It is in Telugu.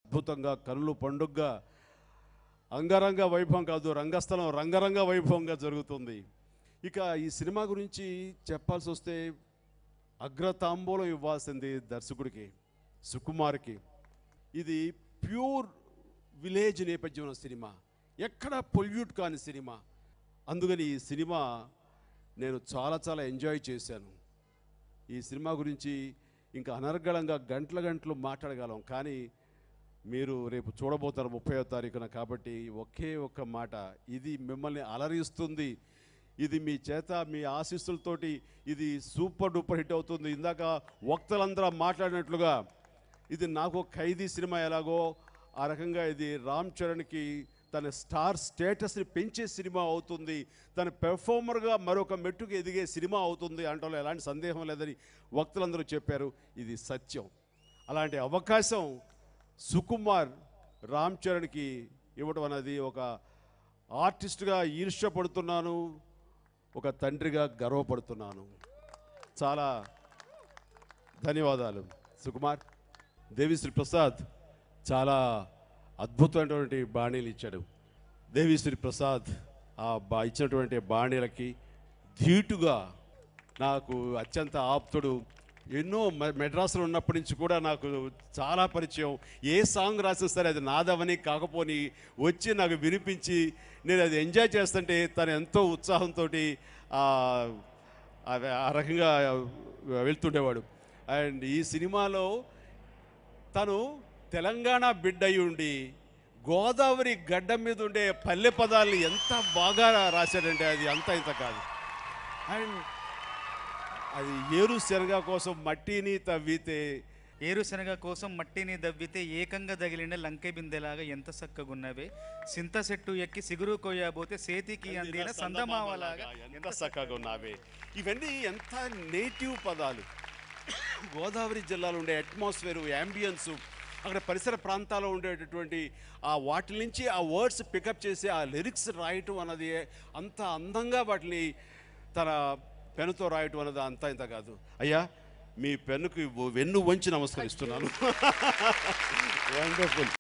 అద్భుతంగా కళ్ళు పండుగగా అంగరంగ వైభవం కాదు రంగస్థలం రంగరంగ వైభవంగా జరుగుతుంది ఇక ఈ సినిమా గురించి చెప్పాల్సి వస్తే అగ్రతాంబూలం ఇవ్వాల్సింది దర్శకుడికి సుకుమార్కి ఇది ప్యూర్ విలేజ్ నేపథ్యం ఉన్న సినిమా ఎక్కడ పొల్యూట్ కాని సినిమా అందుకని ఈ సినిమా నేను చాలా చాలా ఎంజాయ్ చేశాను ఈ సినిమా గురించి ఇంకా అనర్గళంగా గంటల గంటలు మాట్లాడగలం కానీ మీరు రేపు చూడబోతారు ముప్పైవ తారీఖున కాబట్టి ఒకే ఒక్క మాట ఇది మిమ్మల్ని అలరిస్తుంది ఇది మీ చేత మీ ఆశీస్సులతోటి ఇది సూపర్ డూపర్ హిట్ అవుతుంది ఇందాక వక్తలందరూ మాట్లాడినట్లుగా ఇది నాకు ఖైదీ సినిమా ఎలాగో ఆ రకంగా ఇది రామ్ చరణ్కి తన స్టార్ స్టేటస్ని పెంచే సినిమా అవుతుంది తన పెర్ఫార్మర్గా మరొక మెట్టుకు ఎదిగే సినిమా అవుతుంది అంటలో ఎలాంటి సందేహం లేదని వక్తలందరూ చెప్పారు ఇది సత్యం అలాంటి అవకాశం సుకుమార్ రామ్ చరణ్కి ఇవ్వడం అనేది ఒక ఆర్టిస్ట్గా ఈర్ష్యపడుతున్నాను ఒక తండ్రిగా గర్వపడుతున్నాను చాలా ధన్యవాదాలు సుకుమార్ దేవిశ్రీ ప్రసాద్ చాలా అద్భుతమైనటువంటి బాణీలు ఇచ్చాడు దేవిశ్రీ ప్రసాద్ ఆ బా ఇచ్చినటువంటి బాణీలకి ధీటుగా నాకు అత్యంత ఆప్తుడు ఎన్నో మె- మెడ్రాస్లో ఉన్నప్పటి నుంచి కూడా నాకు చాలా పరిచయం ఏ సాంగ్ రాసినా సరే అది నాదవని కాకపోని వచ్చి నాకు వినిపించి నేను అది ఎంజాయ్ చేస్తుంటే తను ఎంతో ఉత్సాహంతో ఆ రకంగా వెళ్తుండేవాడు అండ్ ఈ సినిమాలో తను తెలంగాణ బిడ్డ అయి ఉండి గోదావరి గడ్డ మీద ఉండే పల్లె పదాలు ఎంత బాగా రాశాడంటే అది అంత ఇంత కాదు అండ్ అది ఏరు శనగ కోసం మట్టిని తవ్వితే ఏరుశనగ కోసం మట్టిని దవ్వితే ఏకంగా తగిలిన లంకె బిందెలాగా ఎంత చక్కగున్నవే సింత చెట్టు ఎక్కి సిగురు కొయ్యబోతే సేతికి అందిన సందమావలాగా ఎంత చక్కగా ఉన్నావే ఇవన్నీ ఎంత నేటివ్ పదాలు గోదావరి జిల్లాలో ఉండే అట్మాస్ఫియర్ యాంబియన్స్ అక్కడ పరిసర ప్రాంతాల్లో ఉండేటటువంటి ఆ వాటి నుంచి ఆ వర్డ్స్ పికప్ చేసి ఆ లిరిక్స్ రాయటం అన్నది అంత అందంగా వాటిని తన పెన్నుతో రాయటం అన్నది అంతా ఇంత కాదు అయ్యా మీ పెన్నుకి వెన్ను వంచి నమస్కరిస్తున్నాను వండర్ఫుల్